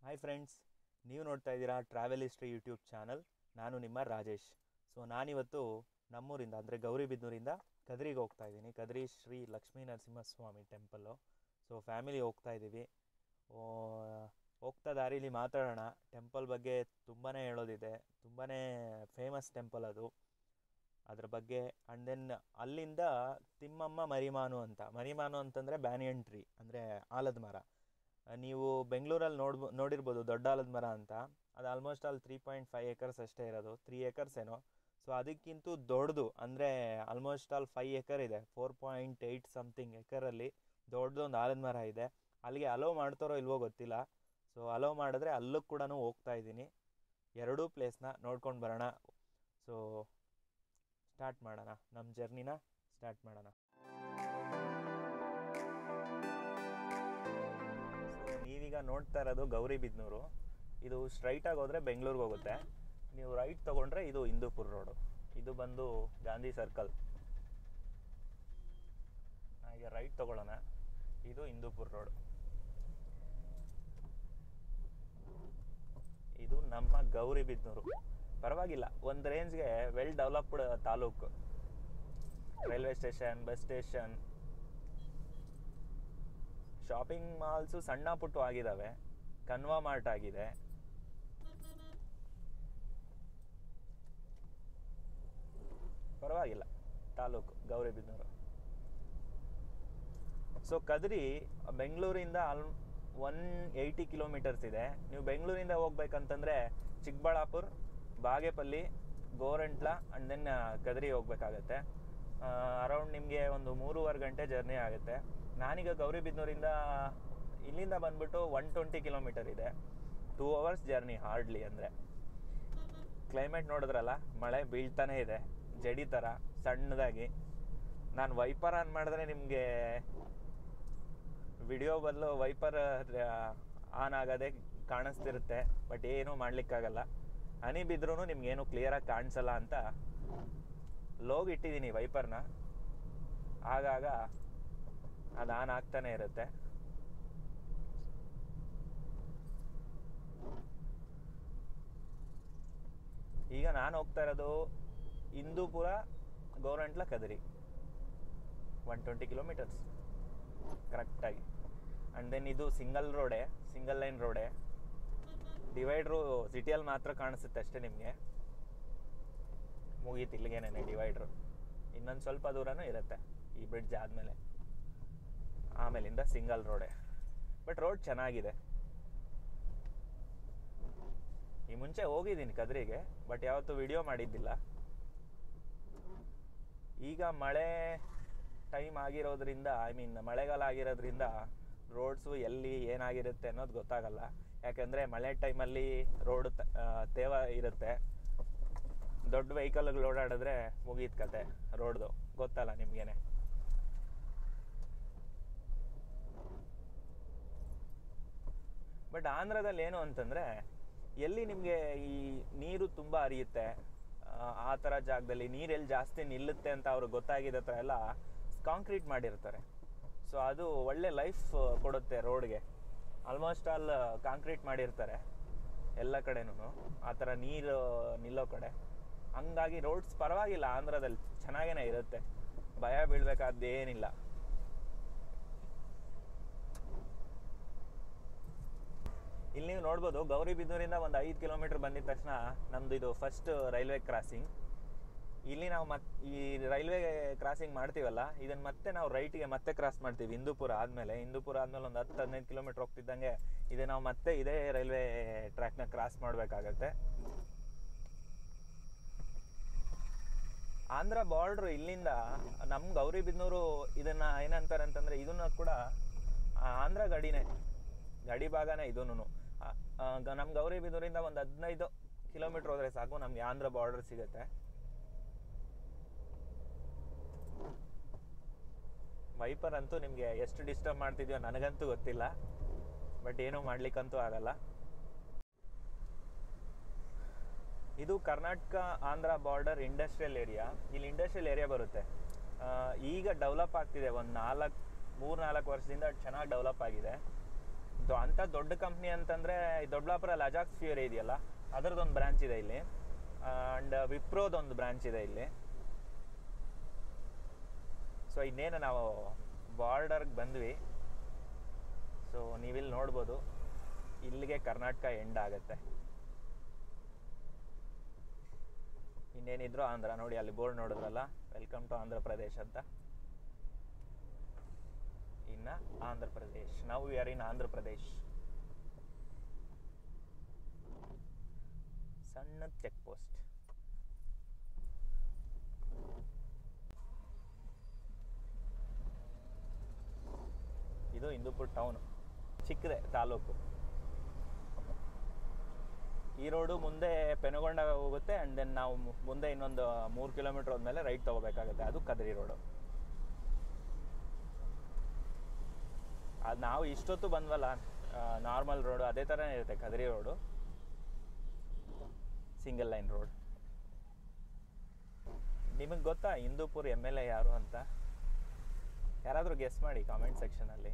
hi friends ನೀವು ನೋಡ್ತಾ ಇದ್ದೀರಾ ಟ್ರಾವೆಲ್ ಹಿಸ್ಟ್ರಿ ಯೂಟ್ಯೂಬ್ ಚಾನಲ್ ನಾನು ನಿಮ್ಮ ರಾಜೇಶ್ ಸೊ ನಾನಿವತ್ತು ನಮ್ಮೂರಿಂದ ಅಂದರೆ ಗೌರಿಬಿದನೂರಿಂದ ಕದ್ರಿಗೆ ಹೋಗ್ತಾ ಇದ್ದೀನಿ Kadri Shri Lakshmi Narasimhaswamy temple so family ಹೋಗ್ತಾ ಇದ್ದೀವಿ ಓ, ಹೋಗ್ತಾ ದಾರಿಲಿ ಮಾತಾಡೋಣ ಟೆಂಪಲ್ ಬಗ್ಗೆ ತುಂಬಾ ಹೇಳೋದಿದೆ ತುಂಬಾ ಫೇಮಸ್ ಟೆಂಪಲ್ ಅದು ಅದ್ರ ಬಗ್ಗೆ ಆ್ಯಂಡ್ ದೆನ್ ಅಲ್ಲಿಂದ ತಿಮ್ಮಮ್ಮ ಮರಿಮಾನು ಅಂತ ಮರಿಮಾನು ಅಂತಂದರೆ ಬ್ಯಾನಿಯನ್ ಟ್ರೀ ಅಂದರೆ ಆಲದ ಮರ ಆ, ನೀವು ಬೆಂಗಳೂರಲ್ಲಿ ನೋಡ್ಬೋ ನೋಡಿರ್ಬೋದು ದೊಡ್ಡ ಆಲದ ಮರ ಅಂತ ಅದು ಆಲ್ಮೋಸ್ಟ್ ಅಲ್ಲಿ ತ್ರೀ ಪಾಯಿಂಟ್ ಫೈವ್ ಏಕರ್ಸ್ ಅಷ್ಟೇ ಇರೋದು ತ್ರೀ ಏಕರ್ಸ್ ಏನೋ ಸೊ ಅದಕ್ಕಿಂತ ದೊಡ್ಡದು ಅಂದರೆ ಆಲ್ಮೋಸ್ಟ್ ಆಲ್ ಫೈವ್ ಎಕರ್ ಇದೆ ಫೋರ್ ಪಾಯಿಂಟ್ ಏಯ್ಟ್ ಸಮಥಿಂಗ್ ಎಕರಲ್ಲಿ ದೊಡ್ಡದೊಂದು ಆಲದ ಮರ ಇದೆ ಅಲ್ಲಿಗೆ ಅಲೋ ಮಾಡ್ತಾರೋ ಇಲ್ವೋ ಗೊತ್ತಿಲ್ಲ ಸೊ ಅಲೋ ಮಾಡಿದ್ರೆ ಅಲ್ಲೂ ಕೂಡ ಹೋಗ್ತಾ ಇದ್ದೀನಿ ಎರಡೂ ಪ್ಲೇಸ್ನ ನೋಡ್ಕೊಂಡು ಬರೋಣ ಸೊ ಸ್ಟಾರ್ಟ್ ಮಾಡೋಣ ನಮ್ಮ ಜರ್ನಿನ ಸ್ಟಾರ್ಟ್ ಮಾಡೋಣ ಸೊ ನೀವೀಗ ನೋಡ್ತಾ ಇರೋದು ಗೌರಿಬಿದನೂರು ಇದು ಸ್ಟ್ರೈಟಾಗಿ ಹೋದರೆ ಬೆಂಗಳೂರಿಗೆ ಹೋಗುತ್ತೆ ನೀವು ರೈಟ್ ತೊಗೊಂಡ್ರೆ ಇದು ಹಿಂದೂಪುರ ರೋಡು ಇದು ಬಂದು ಗಾಂಧಿ ಸರ್ಕಲ್ ಹಾಗೆ ರೈಟ್ ತೊಗೊಳ್ಳೋಣ ಇದು ಹಿಂದೂಪುರ ರೋಡ್ ಇದು ನಮ್ಮ ಗೌರಿಬಿದನೂರು ಪರವಾಗಿಲ್ಲ ಒಂದು ರೇಂಜ್ಗೆ well developed taluk railway station bus station shopping malls ಸಣ್ಣ ಪುಟ್ಟು ಆಗಿದ್ದಾವೆ ಕನ್ವಾ ಮಾರ್ಟ್ ಆಗಿದೆ ಪರವಾಗಿಲ್ಲ ತಾಲೂಕು ಗೌರಿಬಿದನೂರು ಸೊ ಕದ್ರಿ ಬೆಂಗಳೂರಿಂದ ಆಲ್ ಒನ್ ಏಯ್ಟಿ ಕಿಲೋಮೀಟರ್ಸ್ ಇದೆ ನೀವು ಬೆಂಗಳೂರಿಂದ ಹೋಗ್ಬೇಕಂತಂದ್ರೆ ಚಿಕ್ಕಬಳ್ಳಾಪುರ ಬಾಗೇಪಲ್ಲಿ ಗೋರಂಟ್ಲ ಆ್ಯಂಡ್ ದೆನ್ ಕದ್ರಿ ಹೋಗ್ಬೇಕಾಗತ್ತೆ ಅರೌಂಡ್ ನಿಮಗೆ ಒಂದು ಮೂರುವರೆ ಗಂಟೆ ಜರ್ನಿ ಆಗುತ್ತೆ ನಾನೀಗ ಗೌರಿಬಿದನೂರಿಂದ ಇಲ್ಲಿಂದ ಬಂದ್ಬಿಟ್ಟು ಒನ್ ಟ್ವೆಂಟಿ ಕಿಲೋಮೀಟರ್ ಇದೆ ಟೂ ಅವರ್ಸ್ ಜರ್ನಿ ಹಾರ್ಡ್ಲಿ ಅಂದರೆ ಕ್ಲೈಮೇಟ್ ನೋಡಿದ್ರಲ್ಲ ಮಳೆ ಬೀಳ್ತಾನೆ ಇದೆ ಜಡಿ ಥರ ಸಣ್ಣದಾಗಿ ನಾನು ವೈಪರ್ ಆನ್ ಮಾಡಿದ್ರೆ ನಿಮಗೆ ವಿಡಿಯೋ ಬದಲು ವೈಪರ್ ಆನ್ ಆಗೋದೇ ಕಾಣಿಸ್ತಿರುತ್ತೆ ಬಟ್ ಏನೂ ಮಾಡ್ಲಿಕ್ಕಾಗಲ್ಲ ಹನಿ ಬಿದ್ರೂ ನಿಮ್ಗೇನು ಕ್ಲಿಯರಾಗಿ ಕಾಣಿಸಲ್ಲ ಅಂತ ಲೋಗ್ ಇಟ್ಟಿದ್ದೀನಿ ವೈಪರ್ನ ಆಗಾಗ ಅದು ಆನ್ ಆಗ್ತಾನೆ ಇರುತ್ತೆ ಈಗ ನಾನು ಹೋಗ್ತಾ ಇರೋದು Hindupur Gorantla Kadri one twenty kilometres ಕರೆಕ್ಟಾಗಿ ಆ್ಯಂಡ್ ದೆನ್ ಇದು ಸಿಂಗಲ್ ರೋಡೇ ಸಿಂಗಲ್ ಲೈನ್ ರೋಡೇ ಡಿವೈಡ್ರು ಸಿಟಿಯಲ್ಲಿ ಮಾತ್ರ ಕಾಣಿಸುತ್ತೆ ಅಷ್ಟೇ ನಿಮಗೆ ಮುಗೀತು ಇಲ್ಲಿಗೇನೆ ಡಿವೈಡ್ರು ಇನ್ನೊಂದು ಸ್ವಲ್ಪ ದೂರನೂ ಇರುತ್ತೆ ಈ ಬ್ರಿಡ್ಜ್ ಆದಮೇಲೆ ಆಮೇಲಿಂದ ಸಿಂಗಲ್ ರೋಡೇ ಬಟ್ ರೋಡ್ ಚೆನ್ನಾಗಿದೆ ಈ ಮುಂಚೆ ಹೋಗಿದ್ದೀನಿ ಕದ್ರಿಗೆ ಬಟ್ ಯಾವತ್ತೂ ವಿಡಿಯೋ ಮಾಡಿದ್ದಿಲ್ಲ ಈಗ ಮಳೆ ಟೈಮ್ ಆಗಿರೋದ್ರಿಂದ ಐ ಮೀನ್ ಮಳೆಗಾಲ ಆಗಿರೋದ್ರಿಂದ ರೋಡ್ಸು ಎಲ್ಲಿ ಏನಾಗಿರುತ್ತೆ ಅನ್ನೋದು ಗೊತ್ತಾಗಲ್ಲ ಯಾಕಂದರೆ ಮಳೆ ಟೈಮಲ್ಲಿ ರೋಡ್ ತೇವ ಇರುತ್ತೆ ದೊಡ್ಡ ವೆಹಿಕಲ್ಗಳು ಓಡಾಡಿದ್ರೆ ಮುಗೀತು ಕತೆ ರೋಡ್ದು ಗೊತ್ತಲ್ಲ ನಿಮ್ಗೇನೆ ಬಟ್ ಆಂಧ್ರದಲ್ಲಿ ಏನು ಅಂತಂದರೆ ಎಲ್ಲಿ ನಿಮಗೆ ಈ ನೀರು ತುಂಬ ಹರಿಯುತ್ತೆ ಆ, ಆ ಥರ ಜಾಗದಲ್ಲಿ ನೀರೆಲ್ಲಿ ಜಾಸ್ತಿ ನಿಲ್ಲುತ್ತೆ ಅಂತ ಅವ್ರಿಗೆ ಗೊತ್ತಾಗಿದ್ದ ಥರ ಎಲ್ಲ ಕಾಂಕ್ರೀಟ್ ಮಾಡಿರ್ತಾರೆ ಸೊ ಅದು ಒಳ್ಳೆ ಲೈಫ್ ಕೊಡುತ್ತೆ ರೋಡ್ಗೆ ಆಲ್ಮೋಸ್ಟ್ ಆಲ್ ಕಾಂಕ್ರೀಟ್ ಮಾಡಿರ್ತಾರೆ ಎಲ್ಲ ಕಡೆನೂ ಆ ಥರ ನೀರು ನಿಲ್ಲೋ ಕಡೆ ಹಂಗಾಗಿ ರೋಡ್ಸ್ ಪರವಾಗಿಲ್ಲ ಆಂಧ್ರದಲ್ಲಿ ಚೆನ್ನಾಗೇನೆ ಇರುತ್ತೆ ಭಯ ಬೀಳ್ಬೇಕಾದ್ದೇನಿಲ್ಲ ಇಲ್ಲಿ ನೀವು ನೋಡ್ಬೋದು ಗೌರಿಬಿದನೂರಿಂದ ಒಂದು ಐದು ಕಿಲೋಮೀಟರ್ ಬಂದಿದ ತಕ್ಷಣ ನಮ್ದು ಇದು ಫಸ್ಟ್ ರೈಲ್ವೆ ಕ್ರಾಸಿಂಗ್ ಇಲ್ಲಿ ನಾವು ಮತ್ ಈ ರೈಲ್ವೆ ಕ್ರಾಸಿಂಗ್ ಮಾಡ್ತೀವಲ್ಲ ಇದನ್ನ ಮತ್ತೆ ನಾವು ರೈಟ್ಗೆ ಮತ್ತೆ ಕ್ರಾಸ್ ಮಾಡ್ತೀವಿ ಹಿಂದೂಪುರ ಆದ್ಮೇಲೆ ಹಿಂದೂಪುರ ಆದ್ಮೇಲೆ ಒಂದು ಹತ್ತು ಹದಿನೈದು ಕಿಲೋಮೀಟರ್ ಹೋಗ್ತಿದ್ದಂಗೆ ಇದೆ ನಾವು ಮತ್ತೆ ಇದೇ ರೈಲ್ವೆ ಟ್ರ್ಯಾಕ್ನ ಕ್ರಾಸ್ ಮಾಡಬೇಕಾಗತ್ತೆ ಆಂಧ್ರ ಬಾರ್ಡ್ರ್ ಇಲ್ಲಿಂದ ನಮ್ಮ ಗೌರಿಬಿದನೂರು ಇದನ್ನ ಏನಂತಾರೆ ಅಂತಂದ್ರೆ ಇದನ್ನ ಕೂಡ ಆ, ಆಂಧ್ರ ಗಡಿನೇ ಗಡಿ ಭಾಗನೇ ಇದೂನು ನಮ್ಮ ಗೌರಿಬಿದೂರಿಂದ ಒಂದು ಹದಿನೈದು ಕಿಲೋಮೀಟರ್ ಹೋದ್ರೆ ಸಾಕು ನಮ್ಗೆ ಆಂಧ್ರ ಬಾರ್ಡರ್ ಸಿಗುತ್ತೆ ವೈಪರ್ ಅಂತೂ ನಿಮಗೆ ಎಷ್ಟು ಡಿಸ್ಟರ್ಬ್ ಮಾಡ್ತಿದ್ಯೋ ನನಗಂತೂ ಗೊತ್ತಿಲ್ಲ ಬಟ್ ಏನೂ ಮಾಡ್ಲಿಕ್ಕಂತೂ ಆಗಲ್ಲ ಇದು Karnataka Andhra border industrial area ಇಲ್ಲಿ ಇಂಡಸ್ಟ್ರಿಯಲ್ ಏರಿಯಾ ಬರುತ್ತೆ ಆ, ಈಗ ಡೆವಲಪ್ ಆಗ್ತಿದೆ ಒಂದು ನಾಲ್ಕು ಮೂರು ನಾಲ್ಕು ವರ್ಷದಿಂದ ಚೆನ್ನಾಗಿ ಡೆವಲಪ್ ಆಗಿದೆ ಇತ್ತು ಅಂತ ದೊಡ್ಡ ಕಂಪ್ನಿ ಅಂತಂದ್ರೆ ಈ ದೊಡ್ಡಬಳ್ಳಾಪುರಲ್ಲಿ ಅಜಾಕ್ಸ್ ಫ್ಯೂರ್ ಇದೆಯಲ್ಲ ಅದರದೊಂದು ಬ್ರಾಂಚ್ ಇದೆ ಇಲ್ಲಿ ಅಂಡ್ ವಿಪ್ರೋದೊಂದು ಬ್ರಾಂಚ್ ಇದೆ ಇಲ್ಲಿ ಸೊ ಇನ್ನೇನು ನಾವು ಬಾರ್ಡರ್ಗೆ ಬಂದ್ವಿ ಸೊ ನೀವಿಲ್ಲಿ ನೋಡ್ಬೋದು ಇಲ್ಲಿಗೆ ಕರ್ನಾಟಕ ಎಂಡ್ ಆಗುತ್ತೆ ಇನ್ನೇನಿದ್ರು ಆಂಧ್ರ ನೋಡಿ ಅಲ್ಲಿ ಬೋರ್ಡ್ ನೋಡಿದ್ರಲ್ಲ ವೆಲ್ಕಮ್ ಟು ಆಂಧ್ರ ಪ್ರದೇಶ್ ಅಂತ ಇನ್ನ ಆಂಧ್ರ ಪ್ರದೇಶ್ ನಾವು we are in Andhra Pradesh ಸಣ್ಣ ಚೆಕ್ ಪೋಸ್ಟ್ ಇದು ಹಿಂದೂಪುರ್ ಟೌನ್ ಚಿಕ್ಕದೆ ತಾಲೂಕು ಈ ರೋಡು ಮುಂದೆ ಪೆನುಗೊಂಡ ಹೋಗುತ್ತೆ ಆ್ಯಂಡ್ ದೆನ್ ನಾವು ಮು- ಮುಂದೆ ಇನ್ನೊಂದು ಮೂರು ಕಿಲೋಮೀಟರ್ ಹೋದ್ಮೇಲೆ ರೈಟ್ ತಗೋಬೇಕಾಗುತ್ತೆ ಅದು ಕದ್ರಿ ರೋಡು ಅದು ನಾವು ಇಷ್ಟೊತ್ತು ಬಂದ್ವಲ್ಲ ನಾರ್ಮಲ್ ರೋಡು ಅದೇ ಥರನೇ ಇರುತ್ತೆ Kadri road single line road ನಿಮಗೆ ಗೊತ್ತಾ ಹಿಂದೂಪುರ್ ಎಮ್ ಎಲ್ ಎ ಯಾರು ಅಂತ ಯಾರಾದರೂ ಗೆಸ್ ಮಾಡಿ ಕಾಮೆಂಟ್ ಸೆಕ್ಷನಲ್ಲಿ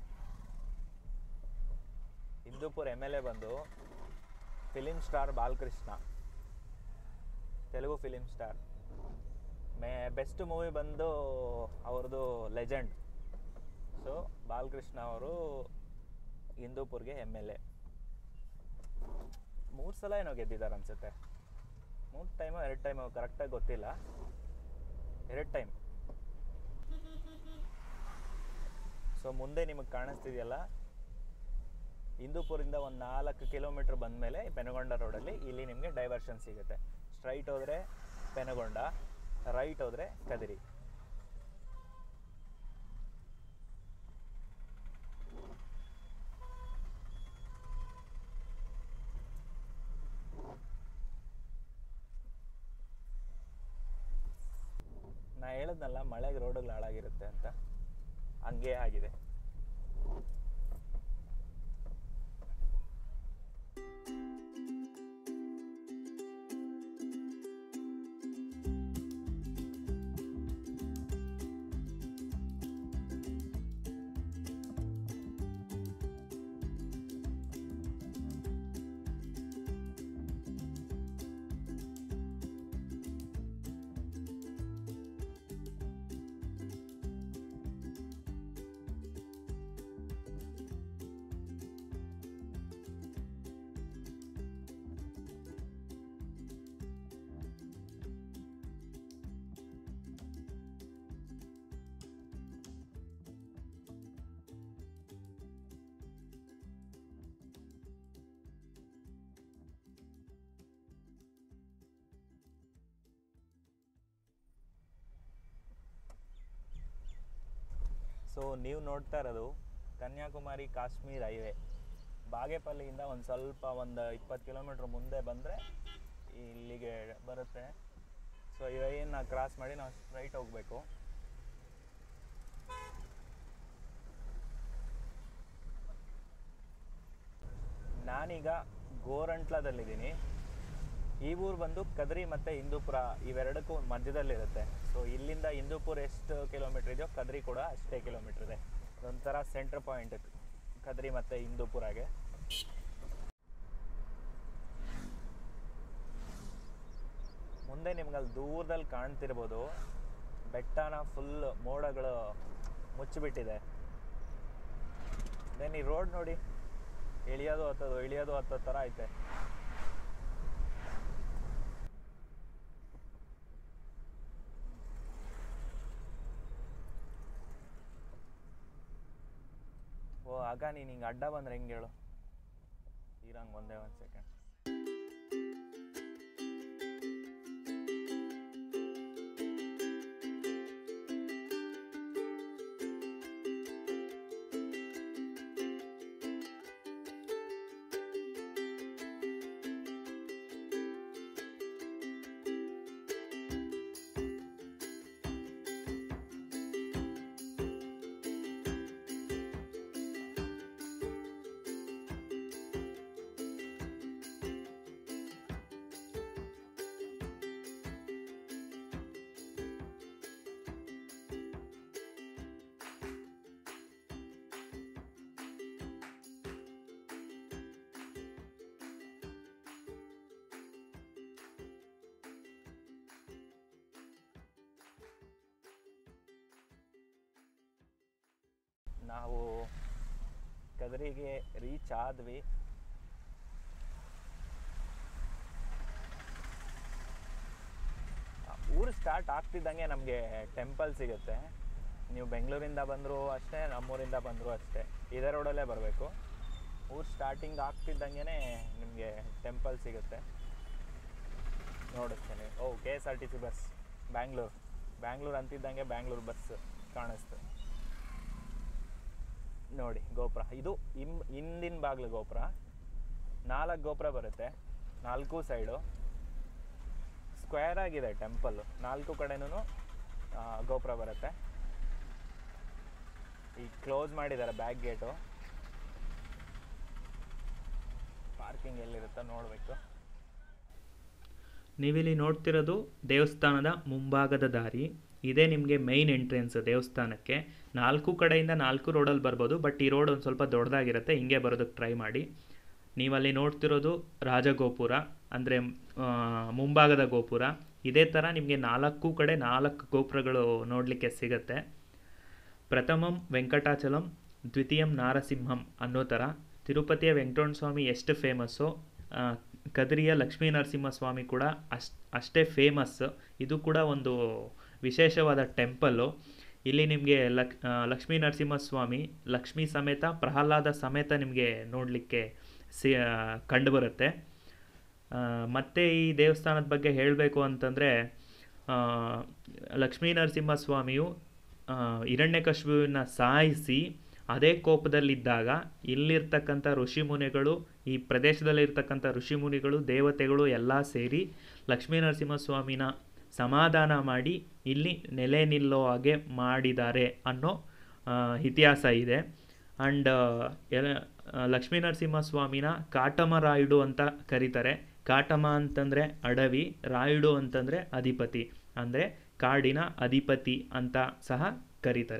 ಹಿಂದೂಪುರ್ ಎಮ್ ಎಲ್ ಎ ಬಂದು film star Balakrishna Telugu film star ಮೇ ಬೆಸ್ಟ್ ಮೂವಿ ಬಂದು ಅವ್ರದ್ದು ಲೆಜೆಂಡ್ ಸೊ ಬಾಲಕೃಷ್ಣ ಅವರು ಹಿಂದೂಪುರ್ಗೆ ಎಮ್ ಎಲ್ ಎ ಮೂರು ಸಲ ಏನೋ ಗೆದ್ದಿದ್ದಾರೆ ಅನ್ಸುತ್ತೆ ಮೂರು ಟೈಮು ಎರಡು ಟೈಮು ಕರೆಕ್ಟಾಗಿ ಗೊತ್ತಿಲ್ಲ ಎರಡು ಟೈಮ್ ಸೊ ಮುಂದೆ ನಿಮಗೆ ಕಾಣಿಸ್ತಿದೆಯಲ್ಲ ಹಿಂದೂಪುರಿಂದ ಒಂದು ನಾಲ್ಕು ಕಿಲೋಮೀಟ್ರ್ ಬಂದಮೇಲೆ ಪೆನಗೊಂಡ ರೋಡಲ್ಲಿ ಇಲ್ಲಿ ನಿಮಗೆ ಡೈವರ್ಷನ್ ಸಿಗುತ್ತೆ ಸ್ಟ್ರೈಟ್ ಹೋದರೆ ಪೆನಗೊಂಡ ರೈಟ್ ಹೋದರೆ ಕದಿರಿ ನಾ ಹೇಳಿದ್ನಲ್ಲ ಮಳೆಗೆ ರೋಡ್ಗಳು ಹಾಳಾಗಿರುತ್ತೆ ಅಂತ ಹಂಗೆ ಆಗಿದೆ ಸೊ ನೀವು ನೋಡ್ತಾ ಇರೋದು ಕನ್ಯಾಕುಮಾರಿ ಕಾಶ್ಮೀರ್ ಹೈವೇ ಬಾಗೇಪಲ್ಲಿಯಿಂದ ಒಂದು ಸ್ವಲ್ಪ ಒಂದು ಇಪ್ಪತ್ತು ಕಿಲೋಮೀಟ್ರ್ ಮುಂದೆ ಬಂದರೆ ಇಲ್ಲಿಗೆ ಬರುತ್ತೆ ಸೊ ಈ ಹೈವೇನ ಕ್ರಾಸ್ ಮಾಡಿ ನಾವು ಸ್ಟ್ರೈಟ್ ಹೋಗಬೇಕು ನಾನೀಗ ಗೋರಂಟ್ಲದಲ್ಲಿದ್ದೀನಿ ಈ ಊರು ಬಂದು ಕದ್ರಿ ಮತ್ತು ಹಿಂದೂಪುರ ಇವೆರಡಕ್ಕೂ ಮಧ್ಯದಲ್ಲಿರುತ್ತೆ ಸೊ ಇಲ್ಲಿಂದ ಹಿಂದೂಪುರ ಎಷ್ಟು ಕಿಲೋಮೀಟ್ರ್ ಇದೆಯೋ ಕದ್ರಿ ಕೂಡ ಅಷ್ಟೇ ಕಿಲೋಮೀಟ್ರ್ ಇದೆ ಅದೊಂಥರ ಸೆಂಟ್ರ್ ಪಾಯಿಂಟ್ ಕದ್ರಿ ಮತ್ತು ಹಿಂದೂಪುರಾಗೆ ಮುಂದೆ ನಿಮ್ಗೆ ಅಲ್ಲಿ ದೂರದಲ್ಲಿ ಕಾಣ್ತಿರ್ಬೋದು ಬೆಟ್ಟನ ಫುಲ್ ಮೋಡಗಳು ಮುಚ್ಚಿಬಿಟ್ಟಿದೆ ದೆನ್ ಈ ರೋಡ್ ನೋಡಿ ಇಳಿಯೋದು ಹತ್ತೋದು ಇಳಿಯೋದು ಹತ್ತೋ ಥರ ಐತೆ ಓ ಆಗ ನೀನು ಹಿಂಗೆ ಅಡ್ಡ ಬಂದ್ರೆ ಹೆಂಗೆ ಹೇಳು ಇರಂಗೆ ಒಂದೇ ಒಂದು ಸೆಕೆಂಡ್ ನಾವು ಕದ್ರಿಗೆ ರೀಚ್ ಆದ್ವಿ ಆ, ಊರು ಸ್ಟಾರ್ಟ್ ಆಗ್ತಿದ್ದಂಗೆ ನಮಗೆ ಟೆಂಪಲ್ ಸಿಗುತ್ತೆ ನೀವು ಬೆಂಗಳೂರಿಂದ ಬಂದರೂ ಅಷ್ಟೇ ನಮ್ಮೂರಿಂದ ಬಂದರೂ ಅಷ್ಟೇ ಇದೇ ರೋಡಲ್ಲೇ ಬರಬೇಕು ಊರು ಸ್ಟಾರ್ಟಿಂಗ್ ಆಗ್ತಿದ್ದಂಗೆ ನಿಮಗೆ ಟೆಂಪಲ್ ಸಿಗುತ್ತೆ ನೋಡಿಸ್ತೇನೆ O K S R T C bus Bangalore Bangalore ಅಂತಿದ್ದಂಗೆ ಬ್ಯಾಂಗ್ಳೂರು ಬಸ್ ಕಾಣಿಸ್ತು ನೋಡಿ ಗೋಪುರ ಇದು ಇಮ್ ಹಿಂದಿನ ಬಾಗಿಲು ಗೋಪುರ ನಾಲ್ಕು ಗೋಪುರ ಬರುತ್ತೆ ನಾಲ್ಕು ಸೈಡು ಸ್ಕ್ವೇರ್ ಆಗಿದೆ ಟೆಂಪಲ್ ನಾಲ್ಕು ಕಡೆನೂ ಗೋಪುರ ಬರುತ್ತೆ ಈಗ ಕ್ಲೋಸ್ ಮಾಡಿದ್ದಾರೆ ಬ್ಯಾಕ್ ಗೇಟು ಪಾರ್ಕಿಂಗ್ ಎಲ್ಲಿರುತ್ತೋ ನೋಡಬೇಕು ನೀವಿಲ್ಲಿ ನೋಡ್ತಿರೋದು ದೇವಸ್ಥಾನದ ಮುಂಭಾಗದ ದಾರಿ ಇದೇ ನಿಮಗೆ ಮೈನ್ ಎಂಟ್ರೆನ್ಸ್ ದೇವಸ್ಥಾನಕ್ಕೆ ನಾಲ್ಕು ಕಡೆಯಿಂದ ನಾಲ್ಕು ರೋಡಲ್ಲಿ ಬರ್ಬೋದು ಬಟ್ ಈ ರೋಡ್ ಒಂದು ಸ್ವಲ್ಪ ದೊಡ್ಡದಾಗಿರುತ್ತೆ ಹಿಂಗೆ ಬರೋದಕ್ಕೆ ಟ್ರೈ ಮಾಡಿ ನೀವಲ್ಲಿ ನೋಡ್ತಿರೋದು ರಾಜಗೋಪುರ ಅಂದರೆ ಮುಂಭಾಗದ ಗೋಪುರ ಇದೇ ಥರ ನಿಮಗೆ ನಾಲ್ಕು ಕಡೆ ನಾಲ್ಕು ಗೋಪುರಗಳು ನೋಡಲಿಕ್ಕೆ ಸಿಗುತ್ತೆ ಪ್ರಥಮಂ ವೆಂಕಟಾಚಲಂ ದ್ವಿತೀಯಂ ನಾರಸಿಂಹಂ ಅನ್ನೋ ಥರ ತಿರುಪತಿಯ ವೆಂಕಟರಮಣ ಸ್ವಾಮಿ ಎಷ್ಟು ಫೇಮಸ್ಸೋ ಆ, ಕದ್ರಿಯ ಲಕ್ಷ್ಮೀ ನರಸಿಂಹಸ್ವಾಮಿ ಕೂಡ ಅಷ್ಟು ಅಷ್ಟೇ ಫೇಮಸ್ ಇದು ಕೂಡ ಒಂದು ವಿಶೇಷವಾದ ಟೆಂಪಲ್ಲು ಇಲ್ಲಿ ನಿಮಗೆ ಲಕ್ ಆ, ಲಕ್ಷ್ಮೀ ನರಸಿಂಹಸ್ವಾಮಿ ಲಕ್ಷ್ಮೀ ಸಮೇತ ಪ್ರಹ್ಲಾದ ಸಮೇತ ನಿಮಗೆ ನೋಡಲಿಕ್ಕೆ ಸಿ ಕಂಡುಬರುತ್ತೆ ಆ, ಮತ್ತೆ ಈ ದೇವಸ್ಥಾನದ ಬಗ್ಗೆ ಹೇಳಬೇಕು ಅಂತಂದರೆ ಲಕ್ಷ್ಮೀ ನರಸಿಂಹಸ್ವಾಮಿಯು ಆ, ಹಿರಣ್ಯಕಶಿಪುವಿನ ಸಾಯಿಸಿ ಅದೇ ಕೋಪದಲ್ಲಿದ್ದಾಗ ಇಲ್ಲಿರ್ತಕ್ಕಂಥ ಋಷಿಮುನಿಗಳು ಈ ಪ್ರದೇಶದಲ್ಲಿರ್ತಕ್ಕಂಥ ಋಷಿಮುನಿಗಳು ದೇವತೆಗಳು ಎಲ್ಲ ಸೇರಿ ಲಕ್ಷ್ಮೀ ನರಸಿಂಹಸ್ವಾಮಿನ ಸಮಾಧಾನ ಮಾಡಿ ಇಲ್ಲಿ ನೆಲೆ ನಿಲ್ಲೋ ಹಾಗೆ ಮಾಡಿದ್ದಾರೆ ಅನ್ನೋ ಆ, ಇತಿಹಾಸ ಇದೆ ಆ್ಯಂಡ್ ಲಕ್ಷ್ಮೀ ನರಸಿಂಹಸ್ವಾಮಿನ ಕಾಟಮ ರಾಯುಡು ಅಂತ ಕರೀತಾರೆ ಕಾಟಮ ಅಂತಂದರೆ ಅಡವಿ ರಾಯುಡು ಅಂತಂದರೆ ಅಧಿಪತಿ ಅಂದರೆ ಕಾಡಿನ ಅಧಿಪತಿ ಅಂತ ಸಹ ಕರೀತಾರೆ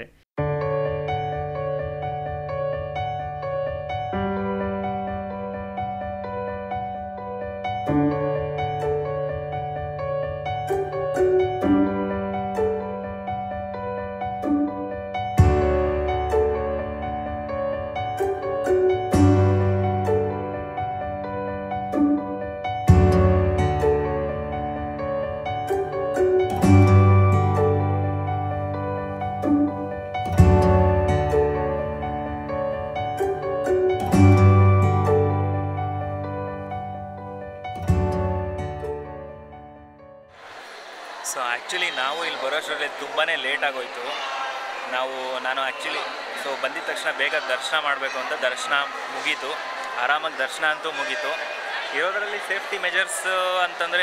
ಸೊ ಆ್ಯಕ್ಚುಲಿ ನಾವು ಇಲ್ಲಿ ಬರೋಷ್ಟರಲ್ಲಿ ತುಂಬಾ ಲೇಟ್ ಆಗೋಯ್ತು ನಾವು ನಾನು ಆ್ಯಕ್ಚುಲಿ ಸೊ ಬಂದಿದ ತಕ್ಷಣ ಬೇಗ ದರ್ಶನ ಮಾಡಬೇಕು ಅಂತ ದರ್ಶನ ಮುಗೀತು ಆರಾಮಾಗಿ ದರ್ಶನ ಅಂತೂ ಮುಗೀತು ಇರೋದರಲ್ಲಿ ಸೇಫ್ಟಿ ಮೆಜರ್ಸ್ ಅಂತಂದರೆ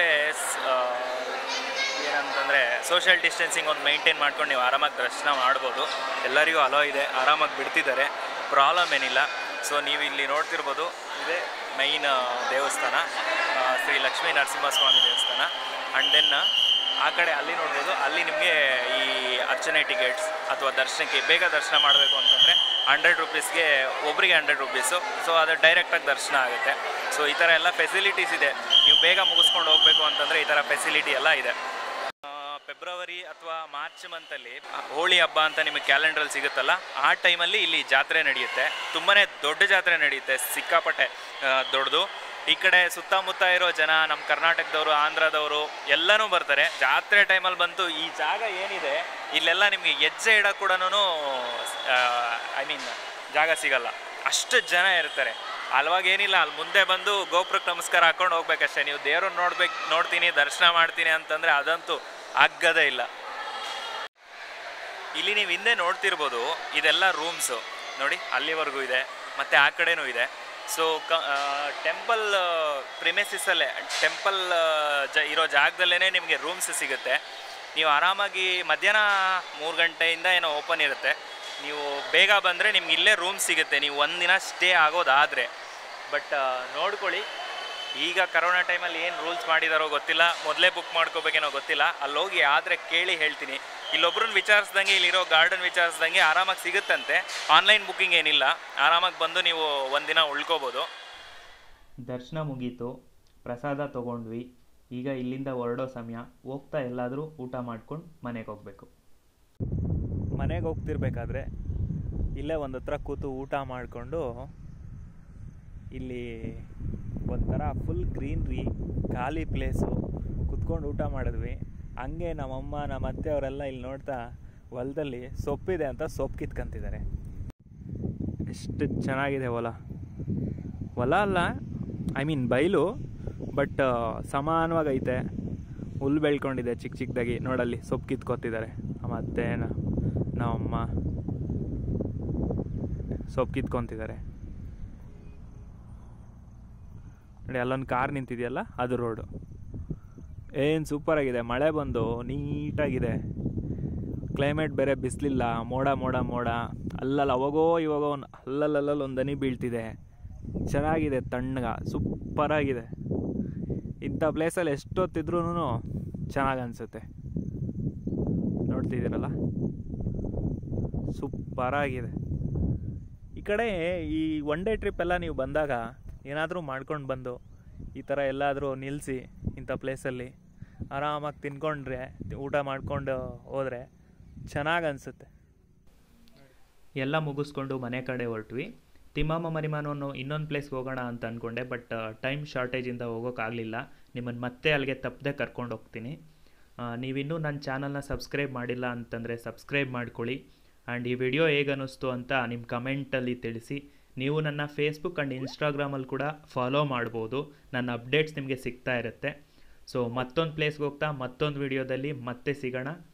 ಏನಂತಂದರೆ ಸೋಷಿಯಲ್ ಡಿಸ್ಟೆನ್ಸಿಂಗ್ ಒಂದು ಮೇಂಟೈನ್ ಮಾಡ್ಕೊಂಡು ನೀವು ಆರಾಮಾಗಿ ದರ್ಶನ ಮಾಡ್ಬೋದು ಎಲ್ಲರಿಗೂ ಅಲೋ ಇದೆ ಆರಾಮಾಗಿ ಬಿಡ್ತಿದ್ದಾರೆ ಪ್ರಾಬ್ಲಮ್ ಏನಿಲ್ಲ ಸೊ ನೀವು ಇಲ್ಲಿ ನೋಡ್ತಿರ್ಬೋದು ಇದೇ ಮೈನ್ ದೇವಸ್ಥಾನ ಆ, ಶ್ರೀ ಲಕ್ಷ್ಮೀ ನರಸಿಂಹಸ್ವಾಮಿ ದೇವಸ್ಥಾನ ಆ್ಯಂಡ್ ದೆನ್ ಆ ಕಡೆ ಅಲ್ಲಿ ನೋಡ್ಬೋದು ಅಲ್ಲಿ ನಿಮಗೆ ಈ ಅರ್ಚನೆ ಟಿಕೆಟ್ಸ್ ಅಥವಾ ದರ್ಶನಕ್ಕೆ ಬೇಗ ದರ್ಶನ ಮಾಡಬೇಕು ಅಂತಂದರೆ ಹಂಡ್ರೆಡ್ ರುಪೀಸ್ಗೆ ಒಬ್ಬರಿಗೆ ಹಂಡ್ರೆಡ್ ರುಪೀಸು ಸೊ ಅದು ಡೈರೆಕ್ಟಾಗಿ ದರ್ಶನ ಆಗುತ್ತೆ ಸೊ ಈ ಥರ ಎಲ್ಲ ಫೆಸಿಲಿಟೀಸ್ ಇದೆ ನೀವು ಬೇಗ ಮುಗಿಸ್ಕೊಂಡು ಹೋಗಬೇಕು ಅಂತಂದರೆ ಈ ಥರ ಫೆಸಿಲಿಟಿ ಎಲ್ಲ ಇದೆ ಆ, ಫೆಬ್ರವರಿ ಅಥವಾ ಮಾರ್ಚ್ ಮಂತಲ್ಲಿ ಹೋಳಿ ಹಬ್ಬ ಅಂತ ನಿಮಗೆ ಕ್ಯಾಲೆಂಡ್ರಲ್ಲಿ ಸಿಗುತ್ತಲ್ಲ ಆ ಟೈಮಲ್ಲಿ ಇಲ್ಲಿ ಜಾತ್ರೆ ನಡೆಯುತ್ತೆ ತುಂಬಾ ದೊಡ್ಡ ಜಾತ್ರೆ ನಡೆಯುತ್ತೆ ಸಿಕ್ಕಾಪಟ್ಟೆ ಆ, ದೊಡ್ಡದು ಈ ಕಡೆ ಸುತ್ತಮುತ್ತ ಇರೋ ಜನ ನಮ್ಮ ಕರ್ನಾಟಕದವರು ಆಂಧ್ರದವರು ಎಲ್ಲನೂ ಬರ್ತಾರೆ ಜಾತ್ರೆ ಟೈಮಲ್ಲಿ ಬಂತು ಈ ಜಾಗ ಏನಿದೆ ಇಲ್ಲೆಲ್ಲ ನಿಮಗೆ ಹೆಜ್ಜೆ ಇಡ ಕೂಡ ಐ ಮೀನ್ ಜಾಗ ಸಿಗಲ್ಲ ಅಷ್ಟು ಜನ ಇರ್ತಾರೆ ಅಲ್ವಾಗ ಏನಿಲ್ಲ ಅಲ್ಲಿ ಮುಂದೆ ಬಂದು ಗೋಪುರಕ್ಕೆ ನಮಸ್ಕಾರ ಹಾಕೊಂಡು ಹೋಗ್ಬೇಕಷ್ಟೇ ನೀವು ದೇವ್ರನ್ನ ನೋಡ್ಬೇಕು ನೋಡ್ತೀನಿ ದರ್ಶನ ಮಾಡ್ತೀನಿ ಅಂತಂದರೆ ಅದಂತೂ ಆಗದೇ ಇಲ್ಲ ಇಲ್ಲಿ ನೀವು ಹಿಂದೆ ನೋಡ್ತಿರ್ಬೋದು ಇದೆಲ್ಲ ರೂಮ್ಸು ನೋಡಿ ಅಲ್ಲಿವರೆಗೂ ಇದೆ ಮತ್ತು ಆ ಕಡೆನೂ ಇದೆ ಸೊ ಕ ಟೆಂಪಲ್ ಪ್ರಿಮೆಸಿಸಲ್ಲೇ ಟೆಂಪಲ್ ಜ ಇರೋ ಜಾಗದಲ್ಲೇ ನಿಮಗೆ ರೂಮ್ಸ್ ಸಿಗುತ್ತೆ ನೀವು ಆರಾಮಾಗಿ ಮಧ್ಯಾಹ್ನ ಮೂರು ಗಂಟೆಯಿಂದ ಏನೋ ಓಪನ್ ಇರುತ್ತೆ ನೀವು ಬೇಗ ಬಂದರೆ ನಿಮ್ಗೆ ಇಲ್ಲೇ ರೂಮ್ ಸಿಗುತ್ತೆ ನೀವು ಒಂದಿನ ಸ್ಟೇ ಆಗೋದಾದರೆ ಬಟ್ ನೋಡ್ಕೊಳ್ಳಿ ಈಗ ಕರೋನಾ ಟೈಮಲ್ಲಿ ಏನು ರೂಲ್ಸ್ ಮಾಡಿದಾರೋ ಗೊತ್ತಿಲ್ಲ ಮೊದಲೇ ಬುಕ್ ಮಾಡ್ಕೋಬೇಕೇನೋ ಗೊತ್ತಿಲ್ಲ ಅಲ್ಲಿ ಹೋಗಿ ಆದರೆ ಕೇಳಿ ಹೇಳ್ತೀನಿ ಇಲ್ಲೊಬ್ರನ್ನ ವಿಚಾರಿಸ್ದಂಗೆ ಇಲ್ಲಿರೋ ಗಾರ್ಡನ್ ವಿಚಾರಿಸ್ದಂಗೆ ಆರಾಮಾಗಿ ಸಿಗುತ್ತಂತೆ ಆನ್ಲೈನ್ ಬುಕ್ಕಿಂಗ್ ಏನಿಲ್ಲ ಆರಾಮಾಗಿ ಬಂದು ನೀವು ಒಂದಿನ ಉಳ್ಕೋಬೋದು ದರ್ಶನ ಮುಗೀತು ಪ್ರಸಾದ ತೊಗೊಂಡ್ವಿ ಈಗ ಇಲ್ಲಿಂದ ಹೊರಡೋ ಸಮಯ ಹೋಗ್ತಾ ಎಲ್ಲಾದರೂ ಊಟ ಮಾಡ್ಕೊಂಡು ಮನೆಗೆ ಹೋಗಬೇಕು ಮನೆಗೆ ಹೋಗ್ತಿರ್ಬೇಕಾದ್ರೆ ಇಲ್ಲೇ ಒಂದು ಹತ್ರ ಕೂತು ಊಟ ಮಾಡಿಕೊಂಡು ಇಲ್ಲಿ ಒಂಥರ ಫುಲ್ ಗ್ರೀನ್ರಿ ಖಾಲಿ ಪ್ಲೇಸು ಕುತ್ಕೊಂಡು ಊಟ ಮಾಡಿದ್ವಿ ಹಂಗೆ ನಮ್ಮಮ್ಮ ನಮ್ಮ ಅತ್ತೆ ಅವರೆಲ್ಲ ಇಲ್ಲಿ ನೋಡ್ತಾ ಹೊಲದಲ್ಲಿ ಸೊಪ್ಪಿದೆ ಅಂತ ಸೊಪ್ಪು ಕಿತ್ಕೊಂತಿದ್ದಾರೆ ಎಷ್ಟು ಚೆನ್ನಾಗಿದೆ ಹೊಲ ಹೊಲ ಅಲ್ಲ ಐ ಮೀನ್ ಬಯಲು ಬಟ್ ಸಮಾನವಾಗಿ ಐತೆ ಹುಲ್ಲು ಬೆಳ್ಕೊಂಡಿದೆ ಚಿಕ್ಕ ಚಿಕ್ಕದಾಗಿ ನೋಡಲ್ಲಿ ಸೊಪ್ಪು ಕಿತ್ಕೊತಿದ್ದಾರೆ ನಮ್ಮ ಅತ್ತೆ ನ- ನಮ್ಮಮ್ಮ ಸೊಪ್ಪು ಕಿತ್ಕೊತಿದ್ದಾರೆ ನೋಡಿ ಅಲ್ಲೊಂದು ಕಾರ್ ನಿಂತಿದೆಯಲ್ಲ ಅದು ರೋಡು ಏನು ಸೂಪರಾಗಿದೆ ಮಳೆ ಬಂದು ನೀಟಾಗಿದೆ ಕ್ಲೈಮೇಟ್ ಬೇರೆ ಬಿಸಿಲಿಲ್ಲ ಮೋಡ ಮೋಡ ಮೋಡ ಅಲ್ಲಲ್ಲಿ ಅವಾಗೋ ಇವಾಗೋ ಒಂದು ಅಲ್ಲಲ್ಲಲ್ಲಿ ಒಂದು ಹನಿ ಬೀಳ್ತಿದೆ ಚೆನ್ನಾಗಿದೆ ತಣ್ಣಗ ಸೂಪರಾಗಿದೆ ಇಂಥ ಪ್ಲೇಸಲ್ಲಿ ಎಷ್ಟೊತ್ತಿದ್ರೂ ಚೆನ್ನಾಗಿ ಅನಿಸುತ್ತೆ ನೋಡ್ತಿದ್ದೀರಲ್ಲ ಸೂಪರಾಗಿದೆ ಈ ಕಡೆ ಈ ಒನ್ ಡೇ ಟ್ರಿಪ್ ಎಲ್ಲ ನೀವು ಬಂದಾಗ ಏನಾದರೂ ಮಾಡ್ಕೊಂಡು ಬಂದು ಈ ಥರ ಎಲ್ಲಾದರೂ ನಿಲ್ಲಿಸಿ ಇಂಥ ಪ್ಲೇಸಲ್ಲಿ ಆರಾಮಾಗಿ ತಿನ್ಕೊಂಡ್ರೆ ಊಟ ಮಾಡ್ಕೊಂಡು ಹೋದರೆ ಚೆನ್ನಾಗಿ ಅನಿಸುತ್ತೆ ಎಲ್ಲ ಮುಗಿಸ್ಕೊಂಡು ಮನೆ ಕಡೆ ಹೊರಟ್ವಿ ತಿಮ್ಮಮ್ಮ ಮರಿಮಾನು ಅನ್ನೋ ಇನ್ನೊಂದು ಪ್ಲೇಸ್ಗೆ ಹೋಗೋಣ ಅಂತ ಅಂದ್ಕೊಂಡೆ ಬಟ್ ಟೈಮ್ ಶಾರ್ಟೇಜಿಂದ ಹೋಗೋಕ್ಕಾಗಲಿಲ್ಲ ನಿಮ್ಮನ್ನು ಮತ್ತೆ ಅಲ್ಲಿಗೆ ತಪ್ಪದೆ ಕರ್ಕೊಂಡು ಹೋಗ್ತೀನಿ ಆ, ನೀವಿನ್ನೂ ನನ್ನ ಚಾನಲ್ನ ಸಬ್ಸ್ಕ್ರೈಬ್ ಮಾಡಿಲ್ಲ ಅಂತಂದರೆ ಸಬ್ಸ್ಕ್ರೈಬ್ ಮಾಡ್ಕೊಳ್ಳಿ ಆ್ಯಂಡ್ ಈ ವಿಡಿಯೋ ಹೇಗೆ ಅನ್ನಿಸ್ತು ಅಂತ ನಿಮ್ಮ ಕಮೆಂಟಲ್ಲಿ ತಿಳಿಸಿ ನೀವು ನನ್ನ ಫೇಸ್ಬುಕ್ ಆ್ಯಂಡ್ ಇನ್ಸ್ಟಾಗ್ರಾಮಲ್ಲಿ ಕೂಡ ಫಾಲೋ ಮಾಡ್ಬೋದು ನನ್ನ ಅಪ್ಡೇಟ್ಸ್ ನಿಮಗೆ ಸಿಗ್ತಾ ಇರುತ್ತೆ ಸೊ ಮತ್ತೊಂದು ಪ್ಲೇಸ್ಗೆ ಹೋಗ್ತಾ ಮತ್ತೊಂದು ವಿಡಿಯೋದಲ್ಲಿ ಮತ್ತೆ ಸಿಗೋಣ